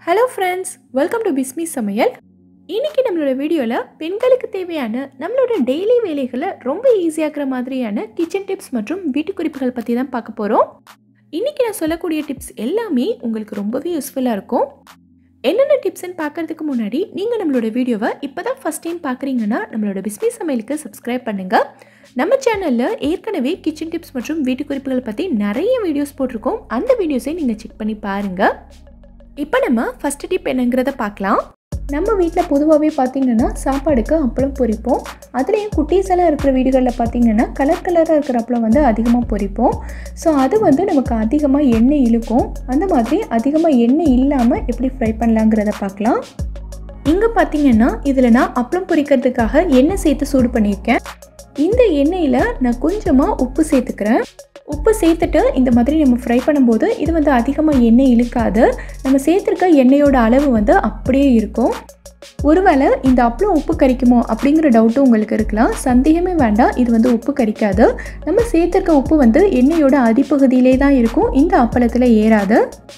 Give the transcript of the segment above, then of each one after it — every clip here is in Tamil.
hello friends welcome to Bismi Samayal இன்னைக்கு நம்மளோட வீடியோவில் பெண்களுக்கு தேவையான நம்மளோட டெய்லி வேலைகளை ரொம்ப ஈஸியாக்குற மாதிரியான கிச்சன் டிப்ஸ் மற்றும் வீட்டு குறிப்புகள் பற்றி தான் பார்க்க போகிறோம் இன்னைக்கு நான் சொல்லக்கூடிய டிப்ஸ் எல்லாமே உங்களுக்கு ரொம்பவே யூஸ்ஃபுல்லாக இருக்கும் என்னென்ன டிப்ஸ்ன்னு பார்க்கறதுக்கு முன்னாடி நீங்கள் நம்மளோட வீடியோவை இப்போ தான் ஃபஸ்ட் டைம் பார்க்குறீங்கன்னா நம்மளோட பிஸ்மி சமையலுக்கு சப்ஸ்கிரைப் பண்ணுங்கள் நம்ம சேனலில் ஏற்கனவே கிச்சன் டிப்ஸ் மற்றும் வீட்டு குறிப்புகள் பற்றி நிறைய வீடியோஸ் போட்டிருக்கோம் அந்த வீடியோஸை நீங்கள் செக் பண்ணி பாருங்கள் இப்போ நம்ம ஃபஸ்ட்டு டிப் என்னங்கிறத பார்க்கலாம் நம்ம வீட்டில் பொதுவாகவே பார்த்தீங்கன்னா சாப்பாடுக்கு அப்பளம் பொரிப்போம் அதுலேயும் குட்டீஸ் எல்லாம் இருக்கிற வீடுகளில் பார்த்தீங்கன்னா கலர் கலராக இருக்கிற அப்பளம் வந்து அதிகமாக பொரிப்போம் ஸோ அது வந்து நமக்கு அதிகமாக எண்ணெய் இழுக்கும் அந்த மாதிரி அதிகமாக எண்ணெய் இல்லாமல் எப்படி ஃப்ரை பண்ணலாங்கிறத பார்க்கலாம் இங்கே பார்த்தீங்கன்னா இதில் நான் அப்பளம் பொரிக்கிறதுக்காக எண்ணெய் சேர்த்து சூடு பண்ணியிருக்கேன் இந்த எண்ணெயில் நான் கொஞ்சமாக உப்பு சேர்த்துக்கிறேன் உப்பு சேர்த்துட்டு இந்த மாதிரி நம்ம ஃப்ரை பண்ணும்போது இது வந்து அதிகமாக எண்ணெய் இழுக்காது நம்ம சேர்த்துருக்க எண்ணெயோட அளவு வந்து அப்படியே இருக்கும் ஒருவேளை இந்த அப்பளம் உப்பு கரிக்குமோ அப்படிங்கிற டவுட்டும் உங்களுக்கு இருக்கலாம் சந்தேகமே வேண்டாம் இது வந்து உப்பு கரிக்காது நம்ம சேர்த்துருக்க உப்பு வந்து எண்ணெயோட அடிப்பகுதியிலே தான் இருக்கும் இந்த அப்பளத்தில் ஏறாது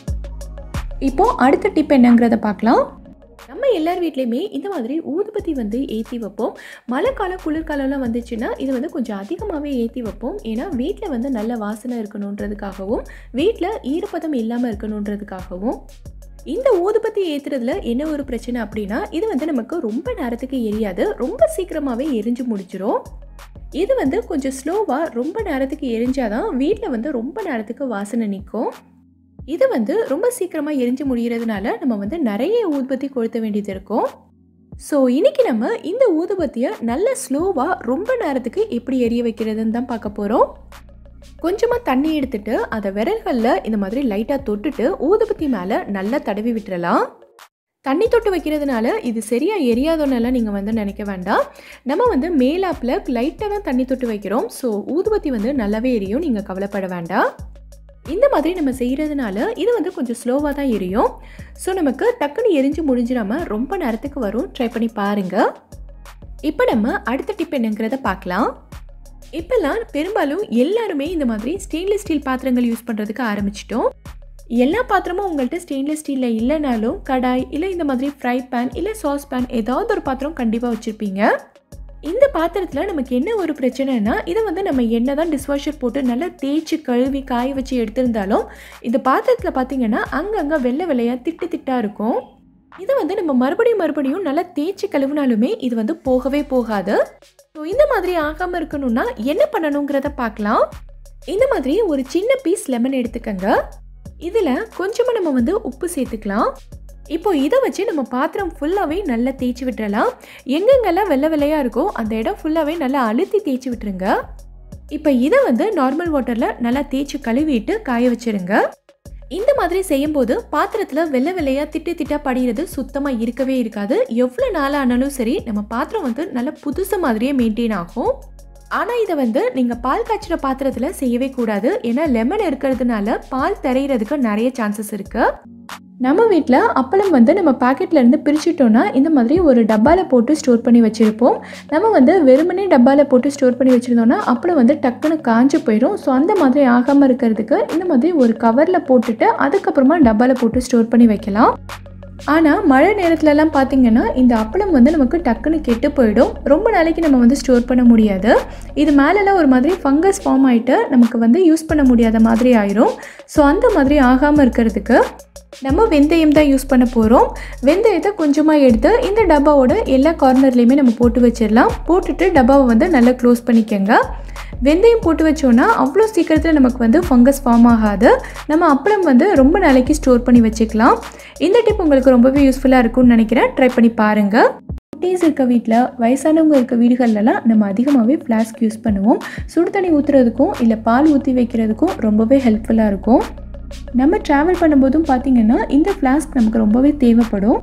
இப்போது அடுத்த டிப் என்னங்கிறத பார்க்கலாம் நம்ம எல்லார் வீட்லேயுமே இந்த மாதிரி ஊதுபத்தி வந்து ஏற்றி வைப்போம் மழைக்காலம் குளிர்காலம்லாம் வந்துச்சுன்னா இது வந்து கொஞ்சம் அதிகமாகவே ஏற்றி வைப்போம் ஏன்னா வீட்டில் வந்து நல்ல வாசனை இருக்கணுன்றதுக்காகவும் வீட்டில் ஈரப்பதம் இல்லாமல் இருக்கணுன்றதுக்காகவும் இந்த ஊதுபத்தி ஏற்றுறதுல என்ன ஒரு பிரச்சனை அப்படின்னா இது வந்து நமக்கு ரொம்ப நேரத்துக்கு எரியாது ரொம்ப சீக்கிரமாகவே எரிஞ்சு முடிச்சிடும் இது வந்து கொஞ்சம் ஸ்லோவாக ரொம்ப நேரத்துக்கு எரிஞ்சாதான் வீட்டில் வந்து ரொம்ப நேரத்துக்கு வாசனை நிற்கும் இது வந்து ரொம்ப சீக்கிரமாக எரிஞ்சு முடிகிறதுனால நம்ம வந்து நிறைய ஊதுபத்தி கொளுத்த வேண்டியது இருக்கும் ஸோ இன்றைக்கி நம்ம இந்த ஊதுபத்தியை நல்ல ஸ்லோவாக ரொம்ப நேரத்துக்கு எப்படி எரிய வைக்கிறதுன்னு தான் பார்க்க போகிறோம் கொஞ்சமாக தண்ணி எடுத்துட்டு அதை விரல்களில் இந்த மாதிரி லைட்டாக தொட்டுட்டு ஊதுபத்தி மேலே நல்லா தடவி விட்டுறலாம் தண்ணி தொட்டு வைக்கிறதுனால இது சரியாக எரியாதோன்னெல்லாம் நீங்கள் வந்து நினைக்க வேண்டாம் நம்ம வந்து மேலாப்பில் லைட்டாக தான் தண்ணி தொட்டு வைக்கிறோம் ஸோ ஊதுபத்தி வந்து நல்லாவே எரியும் நீங்கள் கவலைப்பட வேண்டாம் இந்த மாதிரி நம்ம செய்கிறதுனால இது வந்து கொஞ்சம் ஸ்லோவாக தான் எரியும் ஸோ நமக்கு டக்குன்னு எரிஞ்சு முடிஞ்சிடாம ரொம்ப நேரத்துக்கு வரும் ட்ரை பண்ணி பாருங்கள் இப்போ நம்ம அடுத்த டிப் என்னங்கிறத பார்க்கலாம் இப்போல்லாம் பெரும்பாலும் எல்லாருமே இந்த மாதிரி ஸ்டெயின்லெஸ் ஸ்டீல் பாத்திரங்கள் யூஸ் பண்ணுறதுக்கு ஆரம்பிச்சிட்டோம் எல்லா பாத்திரமும் உங்கள்கிட்ட ஸ்டெயின்லெஸ் ஸ்டீலில் இல்லைனாலும் கடாய் இல்லை இந்த மாதிரி ஃப்ரை பேன் இல்லை சாஸ் பேன் ஏதாவது ஒரு பாத்திரம் கண்டிப்பாக வச்சுருப்பீங்க இந்த பாத்திரத்தில் நமக்கு என்ன ஒரு பிரச்சனைனா இதை வந்து நம்ம என்ன தான் டிஷ்வாஷர் போட்டு நல்லா தேய்ச்சி கழுவி காய வச்சு எடுத்திருந்தாலும் இந்த பாத்திரத்தில் பார்த்தீங்கன்னா அங்கங்கே வெள்ளை வெள்ளையாக திட்டு திட்டாக இருக்கும் இதை வந்து நம்ம மறுபடியும் மறுபடியும் நல்லா தேய்ச்சி கழுவினாலுமே இது வந்து போகவே போகாது ஸோ இந்த மாதிரி ஆகாமல் இருக்கணும்னா என்ன பண்ணணுங்கிறத பார்க்கலாம் இந்த மாதிரி ஒரு சின்ன பீஸ் லெமன் எடுத்துக்கங்க இதில் கொஞ்சமாக நம்ம வந்து உப்பு சேர்த்துக்கலாம் இப்போ இதை வச்சு நம்ம பாத்திரம் ஃபுல்லாகவே நல்லா தேய்ச்சி விட்டுறலாம் எங்கெங்கெல்லாம் வெள்ளை வெள்ளையாக இருக்கோ அந்த இடம் ஃபுல்லாகவே நல்லா அழுத்தி தேய்ச்சி விட்டுருங்க இப்போ இதை வந்து நார்மல் வாட்டரில் நல்லா தேய்ச்சி கழுவிட்டு காய வச்சிருங்க இந்த மாதிரி செய்யும்போது பாத்திரத்தில் வெள்ளை வெள்ளையாக திட்டு திட்டா படிகிறது சுத்தமாக இருக்கவே இருக்காது எவ்வளோ நாளாக ஆனாலும் சரி நம்ம பாத்திரம் வந்து நல்லா புதுசு மாதிரியே மெயின்டைன் ஆகும் ஆனால் இதை வந்து நீங்கள் பால் காய்ச்சிற பாத்திரத்தில் செய்யவே கூடாது ஏன்னா லெமன் இருக்கிறதுனால பால் தெரியறதுக்கு நிறைய சான்சஸ் இருக்குது நம்ம வீட்டில் அப்பளம் வந்து நம்ம பாக்கெட்லேருந்து பிரிச்சுட்டோன்னா இந்த மாதிரி ஒரு டப்பாவில் போட்டு ஸ்டோர் பண்ணி வச்சுருப்போம் நம்ம வந்து வெறுமனே டப்பாவில் போட்டு ஸ்டோர் பண்ணி வச்சுருந்தோன்னா அப்பளம் வந்து டக்குன்னு காஞ்சு போயிடும் ஸோ அந்த மாதிரி ஆகாமல் இருக்கிறதுக்கு இந்த மாதிரி ஒரு கவரில் போட்டுட்டு அதுக்கப்புறமா டப்பாவில் போட்டு ஸ்டோர் பண்ணி வைக்கலாம் ஆனால் மழை நேரத்துலலாம் பார்த்திங்கன்னா இந்த அப்பளம் வந்து நமக்கு டக்குன்னு கெட்டு போயிடும் ரொம்ப நாளைக்கு நம்ம வந்து ஸ்டோர் பண்ண முடியாது இது மேலெல்லாம் ஒரு மாதிரி ஃபங்கஸ் ஃபார்ம் ஆகிட்டு நமக்கு வந்து யூஸ் பண்ண முடியாத மாதிரி ஆயிரும் ஸோ அந்த மாதிரி ஆகாமல் இருக்கிறதுக்கு நம்ம வெந்தயம் தான் யூஸ் பண்ண போகிறோம் வெந்தயத்தை கொஞ்சமாக எடுத்து இந்த டப்பாவோட எல்லா கார்னர்லேயுமே நம்ம போட்டு வச்சிடலாம் போட்டுட்டு டப்பாவை வந்து நல்லா க்ளோஸ் பண்ணிக்கோங்க வெந்தயம் போட்டு வச்சோன்னா அவ்வளோ சீக்கிரத்தில் நமக்கு வந்து ஃபங்கஸ் ஃபார்ம் ஆகாது நம்ம அப்பளம் வந்து ரொம்ப நாளைக்கு ஸ்டோர் பண்ணி வச்சுக்கலாம் இந்த டிப் உங்களுக்கு ரொம்பவே யூஸ்ஃபுல்லாக இருக்கும்னு நினைக்கிறேன் ட்ரை பண்ணி பாருங்கள் குட்டீஸ் இருக்க வீட்டில் வயசானவங்க இருக்க வீடுகள்லாம் நம்ம அதிகமாகவே ஃப்ளாஸ்க் யூஸ் பண்ணுவோம் சுடு தண்ணி ஊற்றுறதுக்கும் இல்லை பால் ஊற்றி வைக்கிறதுக்கும் ரொம்பவே ஹெல்ப்ஃபுல்லாக இருக்கும் நம்ம ட்ராவல் பண்ணும்போதும் பார்த்திங்கன்னா இந்த ஃப்ளாஸ்க் நமக்கு ரொம்பவே தேவைப்படும்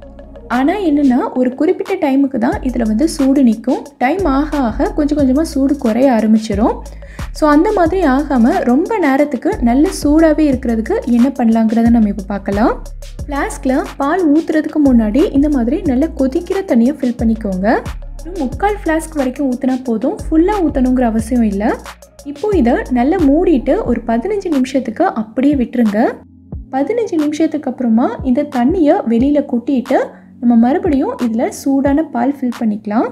ஆனால் என்னென்னா ஒரு குறிப்பிட்ட டைமுக்கு தான் இதில் வந்து சூடு நிற்கும் டைம் ஆக ஆக கொஞ்சம் கொஞ்சமாக சூடு குறைய ஆரம்பிச்சிடும் ஸோ அந்த மாதிரி ஆகாமல் ரொம்ப நேரத்துக்கு நல்ல சூடாகவே இருக்கிறதுக்கு என்ன பண்ணலாங்கிறத நம்ம இப்போ பார்க்கலாம் ஃப்ளாஸ்கில் பால் ஊற்றுறதுக்கு முன்னாடி இந்த மாதிரி நல்ல கொதிக்கிற தண்ணியை ஃபில் பண்ணிக்கோங்க முக்கால் ஃப்ளாஸ்க் வரைக்கும் ஊற்றினா போதும் ஃபுல்லாக ஊற்றணுங்கிற அவசியம் இல்லை இப்போது இதை நல்லா மூடிட்டு ஒரு பதினஞ்சு நிமிஷத்துக்கு அப்படியே விட்டுருங்க பதினஞ்சு நிமிஷத்துக்கு அப்புறமா இந்த தண்ணியை வெளியில் கொட்டிட்டு நம்ம மறுபடியும் இதில் சூடான பால் ஃபில் பண்ணிக்கலாம்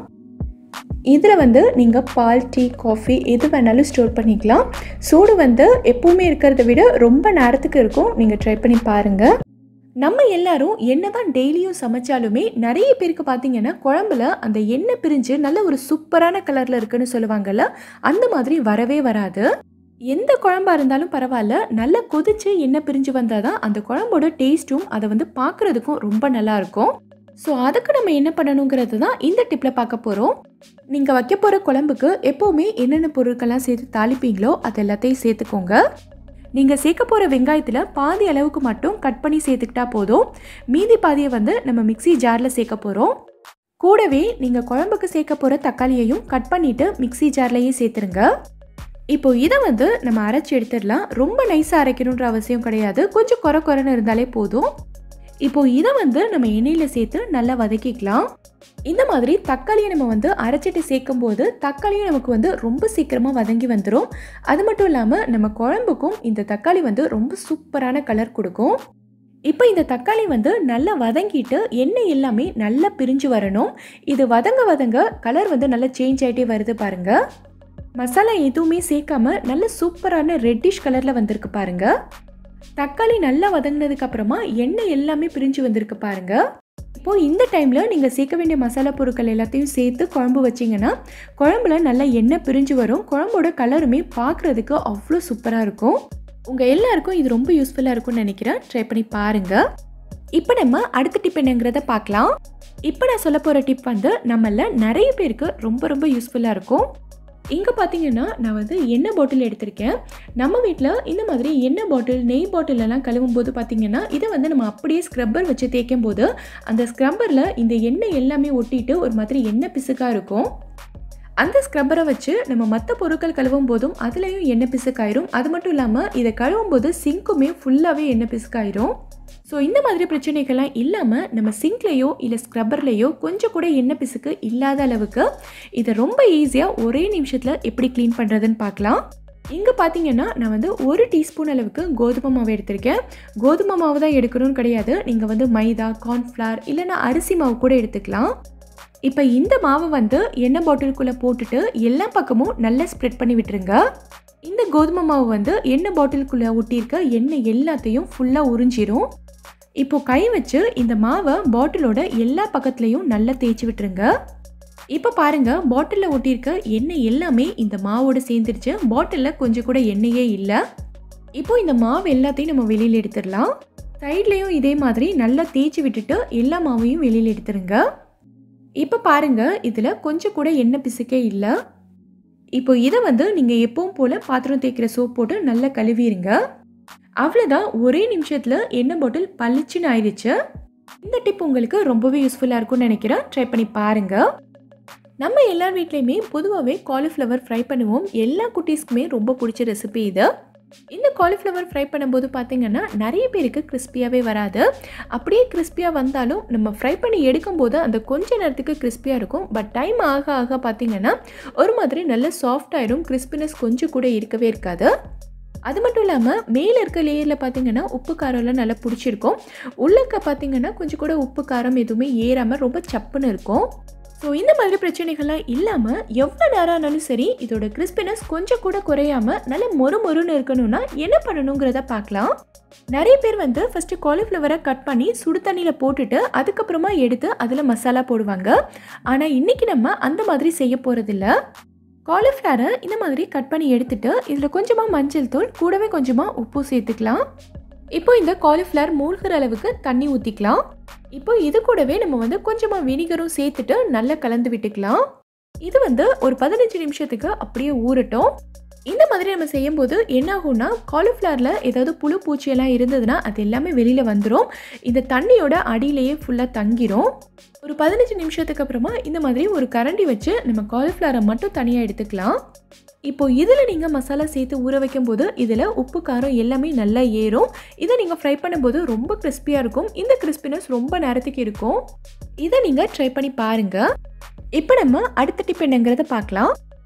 இதில் வந்து நீங்கள் பால் டீ காஃபி எது வேணாலும் ஸ்டோர் பண்ணிக்கலாம் சூடு வந்து எப்பவுமே இருக்கிறத விட ரொம்ப நேரத்துக்கு இருக்கும் நீங்கள் ட்ரை பண்ணி பாருங்கள் நம்ம எல்லாரும் என்னதான் டெய்லியும் சமைச்சாலுமே நிறைய பேருக்கு பார்த்தீங்கன்னா குழம்புல அந்த எண்ணெய் பிரிஞ்சு நல்ல ஒரு சூப்பரான கலரில் இருக்குன்னு சொல்லுவாங்கல்ல அந்த மாதிரி வரவே வராது எந்த குழம்பா இருந்தாலும் பரவாயில்ல நல்லா கொதிச்சு எண்ணெய் பிரிஞ்சு வந்தால் தான் அந்த குழம்போட டேஸ்ட்டும் அதை வந்து பார்க்குறதுக்கும் ரொம்ப நல்லா இருக்கும் ஸோ அதுக்கு நம்ம என்ன பண்ணணுங்கிறது தான் இந்த டிப்பில் பார்க்க போகிறோம் நீங்கள் வைக்க போகிற குழம்புக்கு எப்போவுமே என்னென்ன பொருட்கள்லாம் சேர்த்து தாளிப்பீங்களோ அது எல்லாத்தையும் சேர்த்துக்கோங்க நீங்கள் சேர்க்க போகிற வெங்காயத்தில் பாதி அளவுக்கு மட்டும் கட் பண்ணி சேர்த்துக்கிட்டா போதும் மீதி பாதியை வந்து நம்ம மிக்ஸி ஜாரில் சேர்க்க போகிறோம் கூடவே நீங்கள் குழம்புக்கு சேர்க்க போகிற தக்காளியையும் கட் பண்ணிவிட்டு மிக்ஸி ஜார்லேயே சேர்த்துருங்க இப்போ இதை வந்து நம்ம அரைச்சி எடுத்துடலாம் ரொம்ப நைஸாக அரைக்கணுன்ற அவசியம் கிடையாது கொஞ்சம் குறை குறைன்னு இருந்தாலே போதும் இப்போ இதை வந்து நம்ம எண்ணெயில் சேர்த்து நல்லா வதக்கிக்கலாம் இந்த மாதிரி தக்காளியை நம்ம வந்து அரைச்சிட்டு சேர்க்கும் போது தக்காளியும் நமக்கு வந்து ரொம்ப சீக்கிரமாக வதங்கி வந்துடும் அது மட்டும் இல்லாமல் நம்ம குழம்புக்கும் இந்த தக்காளி வந்து ரொம்ப சூப்பரான கலர் கொடுக்கும் இப்போ இந்த தக்காளி வந்து நல்லா வதங்கிட்டு எண்ணெய் எல்லாமே நல்லா பிரிஞ்சு வரணும் இது வதங்க வதங்க கலர் வந்து நல்லா சேஞ்ச் ஆகிட்டே வருது பாருங்க மசாலா எதுவுமே சேர்க்காம நல்ல சூப்பரான ரெட்டிஷ் கலரில் வந்திருக்கு பாருங்க தக்காளி நல்லா வதங்கினதுக்கு அப்புறமா எண்ணெய் எல்லாமே பிரிஞ்சு வந்திருக்கு பாருங்க இப்போ இந்த டைமில் நீங்கள் சேர்க்க வேண்டிய மசாலா பொருட்கள் எல்லாத்தையும் சேர்த்து குழம்பு வச்சிங்கன்னா குழம்புல நல்லா எண்ணெய் பிரிஞ்சு வரும் குழம்போட கலருமே பார்க்குறதுக்கு அவ்வளோ சூப்பராக இருக்கும் உங்கள் எல்லாருக்கும் இது ரொம்ப யூஸ்ஃபுல்லாக இருக்கும்னு நினைக்கிறேன் ட்ரை பண்ணி பாருங்கள் இப்போ நம்ம அடுத்த டிப் என்னங்கிறத பார்க்கலாம் இப்போ நான் சொல்ல போகிற டிப் வந்து நம்மள நிறைய பேருக்கு ரொம்ப ரொம்ப யூஸ்ஃபுல்லாக இருக்கும் இங்கே பார்த்தீங்கன்னா நான் வந்து எண்ணெய் பாட்டில் எடுத்திருக்கேன் நம்ம வீட்டில் இந்த மாதிரி எண்ணெய் பாட்டில் நெய் பாட்டிலெல்லாம் கழுவும் போது பார்த்தீங்கன்னா இதை வந்து நம்ம அப்படியே ஸ்க்ரப்பர் வச்சு தேய்க்கும் போது அந்த ஸ்க்ரப்பரில் இந்த எண்ணெய் எல்லாமே ஒட்டிட்டு ஒரு மாதிரி எண்ணெய் பிசுக்காக இருக்கும் அந்த ஸ்க்ரப்பரை வச்சு நம்ம மற்ற பொருட்கள் கழுவும் போதும் அதுலேயும் எண்ணெய் பிசுக்காயிரும் அது மட்டும் இல்லாமல் இதை கழுவும் போது சிங்க்குமே ஃபுல்லாகவே எண்ணெய் பிசுக்காயிரும் ஸோ இந்த மாதிரி பிரச்சனைகள்லாம் இல்லாமல் நம்ம சிங்க்லேயோ இல்லை ஸ்க்ரப்பர்லேயோ கொஞ்சம் கூட எண்ணெய் பிசுக்கு இல்லாத அளவுக்கு இதை ரொம்ப ஈஸியாக ஒரே நிமிஷத்தில் எப்படி க்ளீன் பண்ணுறதுன்னு பார்க்கலாம் இங்கே பார்த்தீங்கன்னா நான் வந்து ஒரு டீஸ்பூன் அளவுக்கு கோதுமை மாவு எடுத்திருக்கேன் கோதுமை மாவு தான் எடுக்கணும்னு கிடையாது நீங்கள் வந்து மைதா கார்ன்ஃப்ளவர் இல்லைன்னா அரிசி மாவு கூட எடுத்துக்கலாம் இப்போ இந்த மாவை வந்து எண்ணெய் பாட்டிலுக்குள்ளே போட்டுட்டு எல்லா பக்கமும் நல்லா ஸ்ப்ரெட் பண்ணி விட்டுருங்க இந்த கோதுமை மாவு வந்து எண்ணெய் பாட்டிலுக்குள்ளே ஒட்டியிருக்க எண்ணெய் எல்லாத்தையும் ஃபுல்லாக உறிஞ்சிரும் இப்போ கை வச்சு இந்த மாவை பாட்டிலோட எல்லா பக்கத்துலேயும் நல்லா தேய்ச்சி விட்டுருங்க இப்போ பாருங்க பாட்டிலில் ஒட்டியிருக்க எண்ணெய் எல்லாமே இந்த மாவோட சேர்ந்துருச்சு பாட்டிலில் கொஞ்சம் கூட எண்ணெயே இல்லை இப்போ இந்த மாவு எல்லாத்தையும் நம்ம வெளியில் எடுத்துடலாம் சைட்லேயும் இதே மாதிரி நல்லா தேய்ச்சி விட்டுட்டு எல்லா மாவையும் வெளியில் எடுத்துருங்க இப்போ பாருங்க இதில் கொஞ்சம் கூட எண்ணெய் பிசுக்கே இல்லை இப்போ இதை வந்து நீங்கள் எப்பவும் போல் பாத்திரம் தேய்க்கிற சோப் போட்டு நல்லா கழுவிடுங்க அவ்வளோதான் ஒரே நிமிஷத்தில் எண்ணெய் பாட்டில் பளிச்சுன்னு ஆயிடுச்சு இந்த டிப் உங்களுக்கு ரொம்பவே யூஸ்ஃபுல்லாக இருக்கும்னு நினைக்கிறேன் ட்ரை பண்ணி பாருங்கள் நம்ம எல்லார் வீட்லேயுமே பொதுவாகவே காலிஃப்ளவர் ஃப்ரை பண்ணுவோம் எல்லா குட்டீஸ்க்குமே ரொம்ப பிடிச்ச ரெசிபி இது இந்த காலிஃப்ளவர் ஃப்ரை பண்ணும்போது பார்த்தீங்கன்னா நிறைய பேருக்கு கிறிஸ்பியாகவே வராது அப்படியே கிறிஸ்பியாக வந்தாலும் நம்ம ஃப்ரை பண்ணி எடுக்கும்போது அந்த கொஞ்ச நேரத்துக்கு கிறிஸ்பியாக இருக்கும் பட் டைம் ஆக ஆக பார்த்தீங்கன்னா ஒரு மாதிரி நல்ல சாஃப்ட் ஆயிரும் கிறிஸ்பினஸ் கொஞ்சம் கூட இருக்கவே இருக்காது அது மட்டும் இல்லாமல் மேலே இருக்க லேயரில் பார்த்தீங்கன்னா உப்பு காரம்லாம் நல்லா பிடிச்சிருக்கும் உள்ளக்க பார்த்தீங்கன்னா கொஞ்சம் கூட உப்பு காரம் எதுவுமே ஏறாமல் ரொம்ப சப்புன்னு இருக்கும் ஸோ இந்த மாதிரி பிரச்சனைகள்லாம் இல்லாமல் எவ்வளோ நேரம் ஆனாலும் சரி இதோட கிறிஸ்பினஸ் கொஞ்சம் கூட குறையாம நல்ல மொறு மொறுன்னு இருக்கணும்னா என்ன பண்ணணுங்கிறத பார்க்கலாம் நிறைய பேர் வந்து ஃபஸ்ட்டு காலிஃப்ளவரை கட் பண்ணி சுடு தண்ணியில் போட்டுட்டு அதுக்கப்புறமா எடுத்து அதில் மசாலா போடுவாங்க ஆனால் இன்றைக்கி நம்ம அந்த மாதிரி செய்ய போகிறதில்ல காலிஃப்ளவரை இந்த மாதிரி கட் பண்ணி எடுத்துட்டு இதில் கொஞ்சமாக மஞ்சள் தூள் கூடவே கொஞ்சமாக உப்பு சேர்த்துக்கலாம் இப்போ இந்த காலிஃப்ளவர் மூழ்கிற அளவுக்கு தண்ணி ஊற்றிக்கலாம் இப்போ இது கூடவே நம்ம வந்து கொஞ்சமாக வினிகரும் சேர்த்துட்டு நல்லா கலந்து விட்டுக்கலாம் இது வந்து ஒரு பதினஞ்சு நிமிஷத்துக்கு அப்படியே ஊறட்டும் இந்த மாதிரி நம்ம செய்யும்போது என்ன ஆகும்னா காலிஃப்ளவரில் ஏதாவது புழு பூச்சியெல்லாம் இருந்ததுன்னா அது எல்லாமே வெளியில் வந்துடும் இந்த தண்ணியோட அடியிலேயே ஃபுல்லாக தங்கிரும் ஒரு பதினஞ்சு நிமிஷத்துக்கு அப்புறமா இந்த மாதிரி ஒரு கரண்டி வச்சு நம்ம காலிஃப்ளவரை மட்டும் தனியாக எடுத்துக்கலாம் இப்போ இதில் நீங்கள் மசாலா சேர்த்து ஊற வைக்கும் போது இதில் உப்பு காரம் எல்லாமே நல்லா ஏறும் இதை நீங்கள் ஃப்ரை பண்ணும்போது ரொம்ப கிறிஸ்பியாக இருக்கும் இந்த கிறிஸ்பினஸ் ரொம்ப நேரத்துக்கு இருக்கும் இதை நீங்கள் ட்ரை பண்ணி பாருங்கள் இப்போ நம்ம அடுத்த டிப் என்னங்கிறத பார்க்கலாம்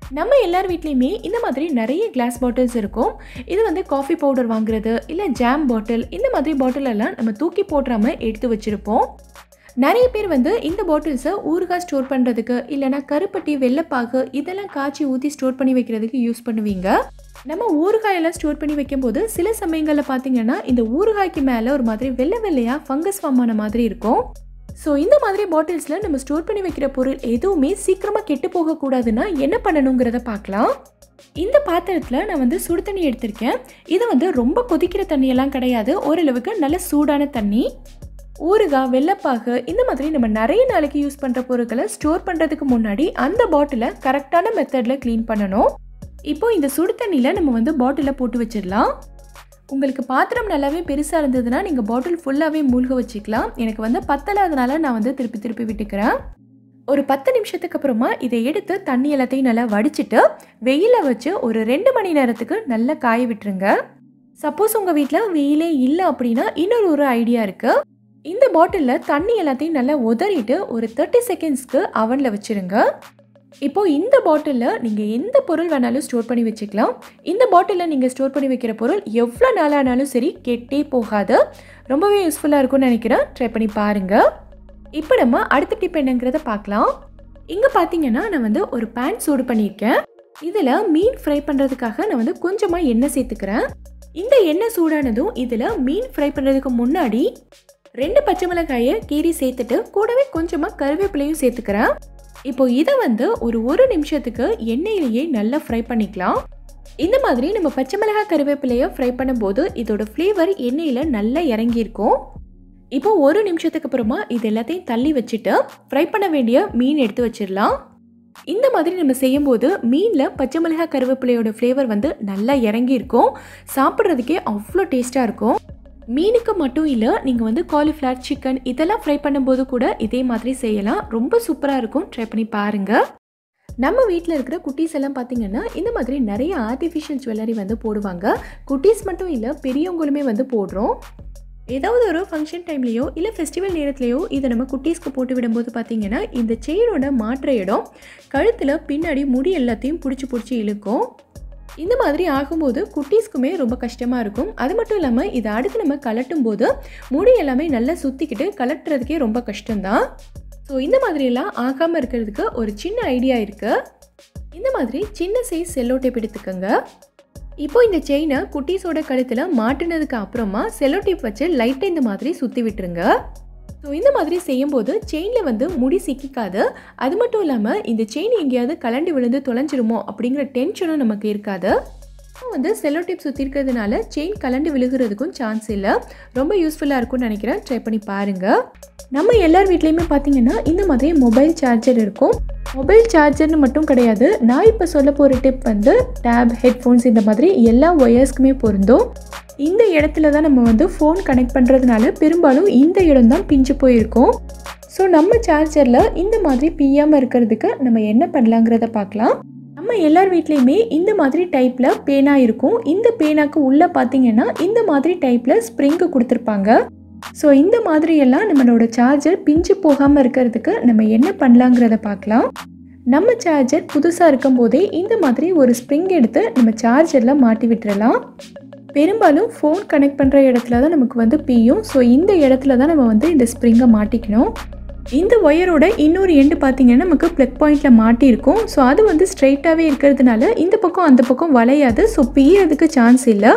நம்ம எல்லார் வீட்லேயுமே இந்த மாதிரி நிறைய கிளாஸ் பாட்டில்ஸ் இருக்கும் இது வந்து காஃபி பவுடர் வாங்குறது இல்லை ஜாம் பாட்டில் இந்த மாதிரி பாட்டில் எல்லாம் நம்ம தூக்கி போட்டுறாம எடுத்து வச்சுருப்போம் நிறைய பேர் வந்து இந்த பாட்டில்ஸை ஊறுகாய் ஸ்டோர் பண்ணுறதுக்கு இல்லைனா கருப்பட்டி வெள்ளைப்பாகு இதெல்லாம் காய்ச்சி ஊற்றி ஸ்டோர் பண்ணி வைக்கிறதுக்கு யூஸ் பண்ணுவீங்க நம்ம ஊறுகாயெல்லாம் ஸ்டோர் பண்ணி வைக்கும்போது சில சமயங்களில் பார்த்தீங்கன்னா இந்த ஊறுகாய்க்கு மேலே ஒரு மாதிரி வெள்ளை வெள்ளையாக ஃபங்கஸ் ஃபார்ம் ஆன மாதிரி இருக்கும் ஸோ இந்த மாதிரி பாட்டில்ஸில் நம்ம ஸ்டோர் பண்ணி வைக்கிற பொருள் எதுவுமே சீக்கிரமாக கெட்டு போகக்கூடாதுன்னா என்ன பண்ணணுங்கிறத பார்க்கலாம் இந்த பாத்திரத்தில் நான் வந்து சுடு தண்ணி எடுத்திருக்கேன் இது வந்து ரொம்ப கொதிக்கிற தண்ணியெல்லாம் கிடையாது ஓரளவுக்கு நல்ல சூடான தண்ணி ஊறுகாய் வெள்ளைப்பாகு இந்த மாதிரி நம்ம நிறைய நாளைக்கு யூஸ் பண்ணுற பொருட்களை ஸ்டோர் பண்ணுறதுக்கு முன்னாடி அந்த பாட்டிலை கரெக்டான மெத்தடில் க்ளீன் பண்ணணும் இப்போ இந்த சுடு தண்ணியில் நம்ம வந்து பாட்டிலில் போட்டு வச்சிடலாம் உங்களுக்கு பாத்திரம் நல்லாவே பெருசாக இருந்ததுன்னா நீங்கள் பாட்டில் ஃபுல்லாகவே மூழ்க வச்சுக்கலாம் எனக்கு வந்து பத்தலாதனால நான் வந்து திருப்பி திருப்பி விட்டுக்கிறேன் ஒரு பத்து நிமிஷத்துக்கு அப்புறமா இதை எடுத்து தண்ணி எல்லாத்தையும் நல்லா வடிச்சிட்டு வெயிலில் வச்சு ஒரு ரெண்டு மணி நேரத்துக்கு நல்லா காய விட்டுருங்க சப்போஸ் உங்கள் வீட்டில் வெயிலே இல்லை அப்படின்னா இன்னொரு ஒரு ஐடியா இருக்குது இந்த பாட்டிலில் தண்ணி எல்லாத்தையும் நல்லா உதறிட்டு ஒரு தேர்ட்டி செகண்ட்ஸ்க்கு அவனில் வச்சுருங்க இப்போ இந்த பாட்டிலில் நீங்கள் எந்த பொருள் வேணாலும் ஸ்டோர் பண்ணி வச்சுக்கலாம் இந்த பாட்டிலில் நீங்கள் ஸ்டோர் பண்ணி வைக்கிற பொருள் எவ்வளோ நாளானாலும் சரி கெட்டே போகாது ரொம்பவே யூஸ்ஃபுல்லாக இருக்கும்னு நினைக்கிறேன் ட்ரை பண்ணி பாருங்கள் இப்போ நம்ம அடுத்த டிப் என்னங்கிறத பார்க்கலாம் இங்கே பார்த்தீங்கன்னா நான் வந்து ஒரு பேன் சூடு பண்ணியிருக்கேன் இதில் மீன் ஃப்ரை பண்ணுறதுக்காக நான் வந்து கொஞ்சமாக எண்ணெய் சேர்த்துக்கிறேன் இந்த எண்ணெய் சூடானதும் இதில் மீன் ஃப்ரை பண்ணுறதுக்கு முன்னாடி ரெண்டு பச்சை மிளகாயை கீரி சேர்த்துட்டு கூடவே கொஞ்சமாக கருவேப்பிலையும் சேர்த்துக்கிறேன் இப்போ இதை வந்து ஒரு ஒரு நிமிஷத்துக்கு எண்ணெயிலேயே நல்லா ஃப்ரை பண்ணிக்கலாம் இந்த மாதிரி நம்ம பச்சை மிளகாய் கருவேப்பிலையை ஃப்ரை பண்ணும்போது இதோட ஃப்ளேவர் எண்ணெயில் நல்லா இறங்கியிருக்கும் இப்போ ஒரு நிமிஷத்துக்கு அப்புறமா இது எல்லாத்தையும் தள்ளி வச்சுட்டு ஃப்ரை பண்ண வேண்டிய மீன் எடுத்து வச்சிடலாம் இந்த மாதிரி நம்ம செய்யும்போது மீனில் பச்சை மிளகாய் கருவேப்பிலையோட ஃப்ளேவர் வந்து நல்லா இறங்கியிருக்கும் சாப்பிட்றதுக்கே அவ்வளோ டேஸ்ட்டாக இருக்கும் மீனுக்கு மட்டும் இல்லை நீங்கள் வந்து காலிஃப்ளவர் சிக்கன் இதெல்லாம் ஃப்ரை பண்ணும்போது கூட இதே மாதிரி செய்யலாம் ரொம்ப சூப்பராக இருக்கும் ட்ரை பண்ணி பாருங்கள் நம்ம வீட்டில் இருக்கிற குட்டீஸ் எல்லாம் பார்த்தீங்கன்னா இந்த மாதிரி நிறைய ஆர்டிஃபிஷியல் ஜுவல்லரி வந்து போடுவாங்க குட்டீஸ் மட்டும் இல்லை பெரியவங்களுமே வந்து போடுறோம் ஏதாவது ஒரு ஃபங்க்ஷன் டைம்லேயோ இல்லை ஃபெஸ்டிவல் நேரத்துலையோ இதை நம்ம குட்டீஸ்க்கு போட்டு விடும்போது பார்த்தீங்கன்னா இந்த செயினோட மாற்ற இடம் கழுத்தில் பின்னாடி முடி எல்லாத்தையும் பிடிச்சி பிடிச்சி இழுக்கும் இந்த மாதிரி ஆகும்போது குட்டீஸ்க்குமே ரொம்ப கஷ்டமாக இருக்கும் அது மட்டும் இல்லாமல் இதை அடுத்து நம்ம கலட்டும் போது முடி எல்லாமே நல்லா சுற்றிக்கிட்டு கலட்டுறதுக்கே ரொம்ப கஷ்டம்தான் ஸோ இந்த மாதிரியெல்லாம் ஆகாமல் இருக்கிறதுக்கு ஒரு சின்ன ஐடியா இருக்குது இந்த மாதிரி சின்ன சைஸ் செல்லோ டேப் எடுத்துக்கோங்க இப்போ இந்த செயினை குட்டீஸோட கழுத்தில் மாட்டினதுக்கு அப்புறமா செல்லோ டேப் வச்சு லைட்டாக இந்த மாதிரி சுற்றி விட்டுருங்க ஸோ இந்த மாதிரி செய்யும்போது செயினில் வந்து முடி சிக்கிக்காது அது மட்டும் இல்லாமல் இந்த செயின் எங்கேயாவது கலண்டு விழுந்து தொலைஞ்சிருமோ அப்படிங்கிற டென்ஷனும் நமக்கு இருக்காது இப்போ வந்து செல்லோ டிப் சுற்றி இருக்கிறதுனால செயின் கலண்டு விழுகிறதுக்கும் சான்ஸ் இல்லை ரொம்ப யூஸ்ஃபுல்லாக இருக்கும்னு நினைக்கிறேன் ட்ரை பண்ணி பாருங்கள் நம்ம எல்லார் வீட்லேயுமே பார்த்தீங்கன்னா இந்த மாதிரி மொபைல் சார்ஜர் இருக்கும் மொபைல் சார்ஜர்னு மட்டும் கிடையாது நான் இப்போ சொல்ல போகிற டிப் வந்து டேப் ஹெட்ஃபோன்ஸ் இந்த மாதிரி எல்லா ஒயர்ஸ்க்குமே பொருந்தும் இந்த இடத்துல தான் நம்ம வந்து ஃபோன் கனெக்ட் பண்ணுறதுனால பெரும்பாலும் இந்த இடம் தான் பிஞ்சு போயிருக்கும் ஸோ நம்ம சார்ஜரில் இந்த மாதிரி பியாமல் இருக்கிறதுக்கு நம்ம என்ன பண்ணலாங்கிறத பார்க்கலாம் நம்ம எல்லார் வீட்லேயுமே இந்த மாதிரி டைப்பில் பேனா இருக்கும் இந்த பேனாக்கு உள்ளே பார்த்தீங்கன்னா இந்த மாதிரி டைப்பில் ஸ்ப்ரிங்கு கொடுத்துருப்பாங்க ஸோ இந்த மாதிரியெல்லாம் நம்மளோட சார்ஜர் பிஞ்சு போகாமல் இருக்கிறதுக்கு நம்ம என்ன பண்ணலாங்கிறத பார்க்கலாம் நம்ம சார்ஜர் புதுசாக இருக்கும் போதே இந்த மாதிரி ஒரு ஸ்ப்ரிங் எடுத்து நம்ம சார்ஜரில் மாட்டி விட்டுறலாம் பெரும்பாலும் ஃபோன் கனெக்ட் பண்ணுற இடத்துல தான் நமக்கு வந்து பியும் ஸோ இந்த இடத்துல தான் நம்ம வந்து இந்த ஸ்ப்ரிங்கை மாட்டிக்கணும் இந்த ஒயரோட இன்னொரு எண்டு பார்த்தீங்கன்னா நமக்கு ப்ளக் பாயிண்டில் மாட்டியிருக்கும் ஸோ அது வந்து ஸ்ட்ரைட்டாகவே இருக்கிறதுனால இந்த பக்கம் அந்த பக்கம் வளையாது ஸோ பியறதுக்கு சான்ஸ் இல்லை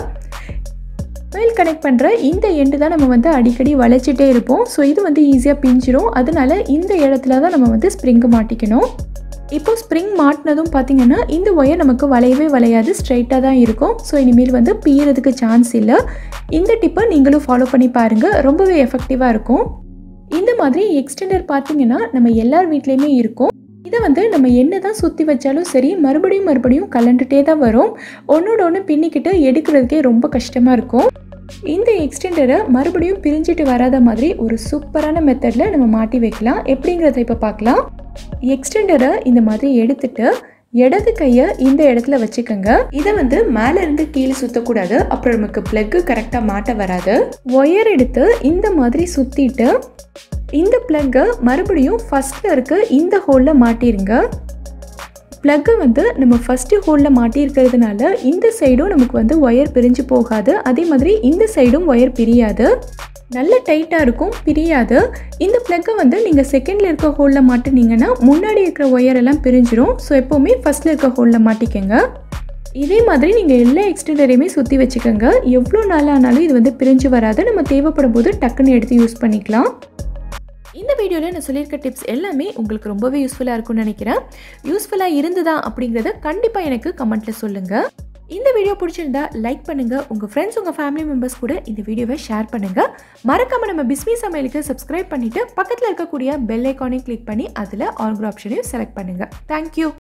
மொபைல் கனெக்ட் பண்ணுற இந்த எண்டு தான் நம்ம வந்து அடிக்கடி வளைச்சிட்டே இருப்போம் ஸோ இது வந்து ஈஸியாக பிஞ்சிரும் அதனால இந்த இடத்துல தான் நம்ம வந்து ஸ்ப்ரிங்கு மாட்டிக்கணும் இப்போ ஸ்ப்ரிங் மாட்டினதும் பார்த்தீங்கன்னா இந்த ஒயர் நமக்கு வளையவே வளையாது ஸ்ட்ரைட்டாக தான் இருக்கும் ஸோ இனிமேல் வந்து பியறதுக்கு சான்ஸ் இல்லை இந்த டிப்பை நீங்களும் ஃபாலோ பண்ணி பாருங்கள் ரொம்பவே எஃபெக்டிவாக இருக்கும் இந்த மாதிரி எக்ஸ்டெண்டர் பார்த்தீங்கன்னா நம்ம எல்லார் வீட்லேயுமே இருக்கும் இதை வந்து நம்ம என்ன தான் சுற்றி வச்சாலும் சரி மறுபடியும் மறுபடியும் கலண்டுட்டே தான் வரும் ஒன்றோட ஒன்று பின்னிக்கிட்டு எடுக்கிறதுக்கே ரொம்ப கஷ்டமாக இருக்கும் இந்த எக்ஸ்டெண்டரை மறுபடியும் பிரிஞ்சிட்டு வராத மாதிரி ஒரு சூப்பரான மெத்தடில் நம்ம மாட்டி வைக்கலாம் எப்படிங்கிறத இப்போ பார்க்கலாம் எக்ஸ்டெண்டரை இந்த மாதிரி எடுத்துட்டு இடது கையை இந்த இடத்துல வச்சுக்கோங்க இதை வந்து மேலே இருந்து கீழே சுற்றக்கூடாது அப்புறம் நமக்கு ப்ளக்கு கரெக்டாக மாட்ட வராது ஒயர் எடுத்து இந்த மாதிரி சுற்றிட்டு இந்த ப்ளக்கை மறுபடியும் ஃபஸ்ட்டில் இருக்க இந்த ஹோலில் மாட்டிருங்க ப்ளக்கை வந்து நம்ம ஃபஸ்ட்டு ஹோலில் மாட்டியிருக்கிறதுனால இந்த சைடும் நமக்கு வந்து ஒயர் பிரிஞ்சு போகாது அதே மாதிரி இந்த சைடும் ஒயர் பிரியாது நல்ல டைட்டாக இருக்கும் பிரியாது இந்த ப்ளக்கை வந்து நீங்கள் செகண்டில் இருக்க ஹோலில் மாட்டினீங்கன்னா முன்னாடி இருக்கிற ஒயர் எல்லாம் பிரிஞ்சிரும் ஸோ எப்போவுமே ஃபஸ்ட்டில் இருக்க ஹோலில் மாட்டிக்கங்க இதே மாதிரி நீங்கள் எல்லா எக்ஸ்டெண்டரையுமே சுற்றி வச்சுக்கோங்க எவ்வளோ நாள் ஆனாலும் இது வந்து பிரிஞ்சு வராது நம்ம தேவைப்படும் போது டக்குன்னு எடுத்து யூஸ் பண்ணிக்கலாம் இந்த வீடியோவில் நான் சொல்லியிருக்க டிப்ஸ் எல்லாமே உங்களுக்கு ரொம்பவே யூஸ்ஃபுல்லாக இருக்கும்னு நினைக்கிறேன் யூஸ்ஃபுல்லாக இருந்ததா அப்படிங்கிறத கண்டிப்பாக எனக்கு கமெண்ட்டில் சொல்லுங்கள் இந்த வீடியோ பிடிச்சிருந்தா லைக் பண்ணுங்கள் உங்கள் ஃப்ரெண்ட்ஸ் உங்கள் ஃபேமிலி மெம்பர்ஸ் கூட இந்த வீடியோவை ஷேர் பண்ணுங்கள் மறக்காமல் நம்ம பிஸ்மி சமையலுக்கு சப்ஸ்கிரைப் பண்ணிவிட்டு பக்கத்தில் இருக்கக்கூடிய பெல் ஐக்கானையும் கிளிக் பண்ணி அதில் ஆல்கிற ஆப்ஷனையும் செலக்ட் பண்ணுங்கள் தேங்க்யூ